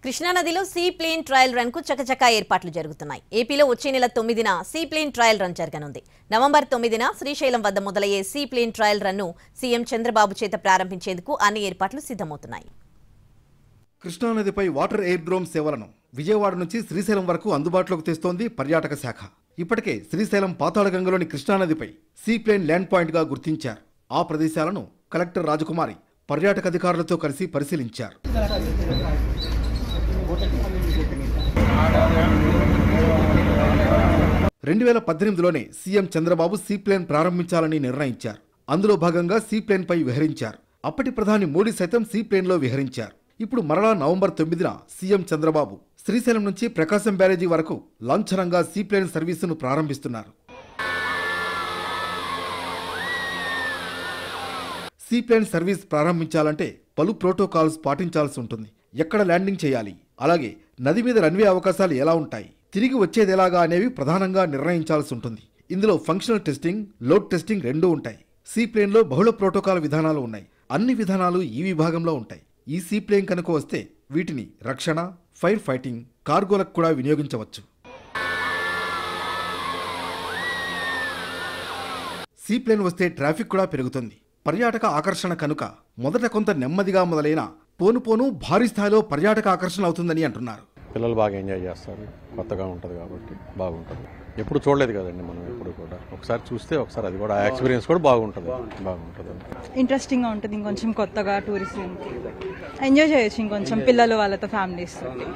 కృష్ణానదిలో see plane trial run కు చకచకా ఏర్పాట్లు జరుగుతున్నాయి ఏపీలో వచ్చే నెల తొమ్మిదిన సీ ప్లేన్ ట్రయల్ రన్ జరగనుంది నవంబర్ తొమ్మిదిన శ్రీశైలం వద్ద మొదలయ్యే సీ ప్లేన్ ట్రయల్ రన్ ను సీఎం చంద్రబాబు చేత ప్రారంభించేందుకు అన్ని ఏర్పాట్లు సిద్ధమవుతున్నాయి కృష్ణానదిపై వాటర్ ఎయిర్ డ్రోమ్ సేవలను విజయవాడ నుంచి శ్రీశైలం వరకు అందుబాటులోకి తెస్తోంది పర్యాటక శాఖ ఇప్పటికే శ్రీశైలం పాతాళగంగలోని కృష్ణానదిపై సీ ప్లేన్ ల్యాండ్ పాయింట్గా గుర్తించారు ఆ ప్రదేశాలను కలెక్టర్ రాజకుమారి పర్యాటక అధికారులతో కలిసి పరిశీలించారు రెండు వేల పద్దెనిమిదిలోనే సీఎం చంద్రబాబు సీ ప్లేన్ ప్రారంభించాలని నిర్ణయించారు అందులో భాగంగా సీ ప్లేన్ పై విహరించారు అప్పటి ప్రధాని మోడీ సైతం సీ ప్లేన్లో విహరించారు ఇప్పుడు మరలా నవంబర్ తొమ్మిదిన సీఎం చంద్రబాబు శ్రీశైలం నుంచి ప్రకాశం బ్యారేజీ వరకు లాంఛనంగా సీ ప్లేన్ సర్వీసును ప్రారంభిస్తున్నారు సీ ప్లేన్ సర్వీస్ ప్రారంభించాలంటే పలు ప్రోటోకాల్స్ పాటించాల్సి ఉంటుంది ఎక్కడ ల్యాండింగ్ చేయాలి అలాగే నది మీద రన్వే అవకాశాలు ఎలా ఉంటాయి తిరిగి వచ్చేది ఎలాగా అనేవి ప్రధానంగా నిర్ణయించాల్సి ఉంటుంది ఇందులో ఫంక్షనల్ టెస్టింగ్ లోడ్ టెస్టింగ్ రెండూ ఉంటాయి సీ ప్లేన్లో బహుళ ప్రోటోకాల్ విధానాలు ఉన్నాయి అన్ని విధానాలు ఈ విభాగంలో ఉంటాయి ఈ సీ ప్లేన్ కనుక వస్తే వీటిని రక్షణ ఫైర్ ఫైటింగ్ కార్గోలకు కూడా వినియోగించవచ్చు సీ ప్లేన్ వస్తే ట్రాఫిక్ కూడా పెరుగుతుంది పర్యాటక ఆకర్షణ కనుక మొదట కొంత నెమ్మదిగా మొదలైన పోను పోను భారీ స్థాయిలో పర్యాటక ఆకర్షణ అవుతుందని అంటున్నారు పిల్లలు బాగా ఎంజాయ్ చేస్తారు కొత్తగా ఉంటుంది కాబట్టి బాగుంటుంది ఎప్పుడు చూడలేదు కదండి మనం ఎప్పుడు కూడా ఒకసారి చూస్తే ఒకసారి అది కూడా ఆ ఎక్స్పీరియన్స్ కూడా బాగుంటుంది బాగుంటుంది ఇంట్రెస్టింగ్గా ఉంటుంది ఇంకొంచెం కొత్తగా టూరిస్ట్ ఎంజాయ్ చేయొచ్చు ఇంకొంచెం పిల్లలు వాళ్ళతో ఫ్యామిలీస్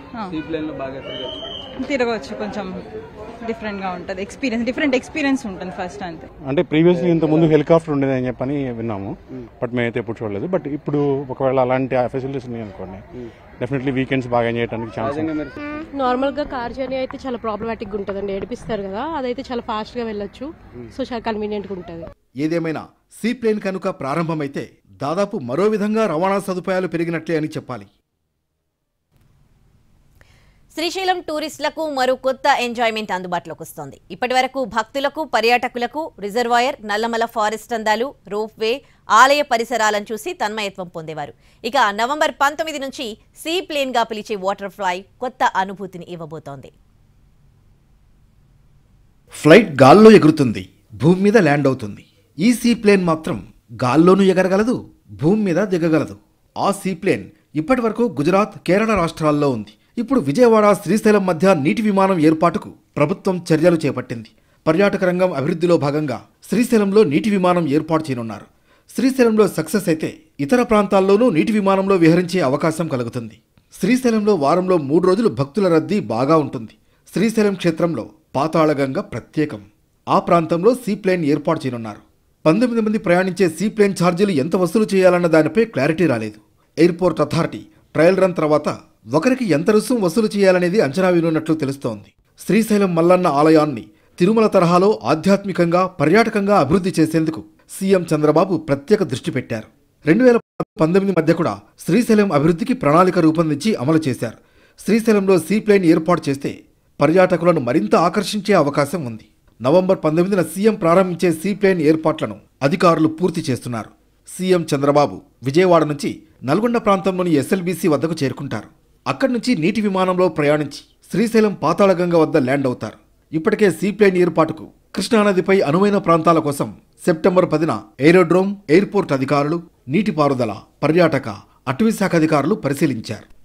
తిరగవచ్చు కొంచెం డిఫరెంట్గా ఉంటుంది ఎక్స్పీరియన్స్ డిఫరెంట్ ఎక్స్పీరియన్స్ ఉంటుంది ఫస్ట్ అంతే అంటే ప్రీవియస్లీ ఇంత ముందు హెలికాప్టర్ ఉండేది అని చెప్పని విన్నాము బట్ మేమైతే ఎప్పుడు చూడలేదు బట్ ఇప్పుడు ఒకవేళ అలాంటి ఫెసిలిటీస్ ఉన్నాయి అనుకోండి డెఫినెట్లీ వీకెండ్స్ బాగా ఎంజాయ్ చేయడానికి ఛాన్స్ నార్మల్గా కార్ జర్నీ అయితే చాలా ప్రాబ్లమాటిక్గా ఉంటుందండి ఏడిపిస్తారు కదా అదైతే చాలా ఫాస్ట్గా వెళ్ళొచ్చు సో చాలా కన్వీనియంట్గా ఉంటుంది ఏదేమైనా సీ ప్లేన్ కనుక ప్రారంభమైతే దాదాపు మరో విధంగా రవాణా సదుపాయాలు పెరిగినట్లే అని చెప్పాలి శ్రీశైలం టూరిస్టులకు మరో కొత్త ఎంజాయ్మెంట్ అందుబాటులోకి వస్తోంది ఇప్పటి వరకు భక్తులకు పర్యాటకులకు రిజర్వాయర్ నల్లమల ఫారెస్ట్ అందాలు రోప్ వే ఆలయ పరిసరాలను చూసి తన్మయత్వం పొందేవారు ఇక నవంబర్ పంతొమ్మిది నుంచి సీ ప్లేన్ గా పిలిచే వాటర్ ఫ్లై కొత్త అనుభూతిని ఇవ్వబోతోంది ఫ్లైట్ గాల్లో ఎగురుతుంది భూమి మీద ల్యాండ్ అవుతుంది ఈ సీ ప్లేన్ మాత్రం గాల్లోనూ ఎగరగలదు భూమి మీద దిగగలదు ఆ సీ ప్లేన్ ఇప్పటి వరకు గుజరాత్ కేరళ రాష్ట్రాల్లో ఉంది ఇప్పుడు విజయవాడ శ్రీశైలం మధ్య నీటి విమానం ఏర్పాటుకు ప్రభుత్వం చర్యలు చేపట్టింది పర్యాటక రంగం అభివృద్ధిలో భాగంగా శ్రీశైలంలో నీటి విమానం ఏర్పాటు చేయనున్నారు శ్రీశైలంలో సక్సెస్ అయితే ఇతర ప్రాంతాల్లోనూ నీటి విమానంలో విహరించే అవకాశం కలుగుతుంది శ్రీశైలంలో వారంలో మూడు రోజులు భక్తుల రద్దీ బాగా ఉంటుంది శ్రీశైలం క్షేత్రంలో పాతాళగంగ ప్రత్యేకం ఆ ప్రాంతంలో సీ ప్లేన్ ఏర్పాటు చేయనున్నారు పంతొమ్మిది మంది ప్రయాణించే సీ ప్లేన్ ఛార్జీలు ఎంత వసూలు చేయాలన్న దానిపై క్లారిటీ రాలేదు ఎయిర్పోర్ట్ అథారిటీ ట్రయల్ రన్ తర్వాత ఒకరికి ఎంత రుసుం వసూలు చేయాలనేది అంచనా వేయనున్నట్లు తెలుస్తోంది శ్రీశైలం మల్లన్న ఆలయాన్ని తిరుమల తరహాలో ఆధ్యాత్మికంగా పర్యాటకంగా అభివృద్ధి చేసేందుకు సీఎం చంద్రబాబు ప్రత్యేక దృష్టి పెట్టారు రెండు వేల పంతొమ్మిది మధ్య కూడా శ్రీశైలం అభివృద్ధికి ప్రణాళిక రూపొందించి అమలు చేశారు శ్రీశైలంలో సీ ప్లేన్ ఏర్పాటు చేస్తే పర్యాటకులను మరింత ఆకర్షించే అవకాశం ఉంది నవంబర్ పంతొమ్మిదిన సీఎం ప్రారంభించే సీ ప్లేన్ ఏర్పాట్లను అధికారులు పూర్తి చేస్తున్నారు సీఎం చంద్రబాబు విజయవాడ నుంచి నల్గొండ ప్రాంతంలోని ఎస్ఎల్బీసీ వద్దకు చేరుకుంటారు అక్కడి నుంచి నీటి విమానంలో ప్రయాణించి శ్రీశైలం పాతాళగంగ వద్ద ల్యాండ్ అవుతారు ఇప్పటికే సీ ప్లేన్ ఏర్పాటుకు కృష్ణానదిపై అనువైన ప్రాంతాల కోసం సెప్టెంబర్ పదిన ఏరోడ్రోమ్ ఎయిర్పోర్ట్ అధికారులు నీటిపారుదల పర్యాటక అటవీ శాఖ అధికారులు పరిశీలించారు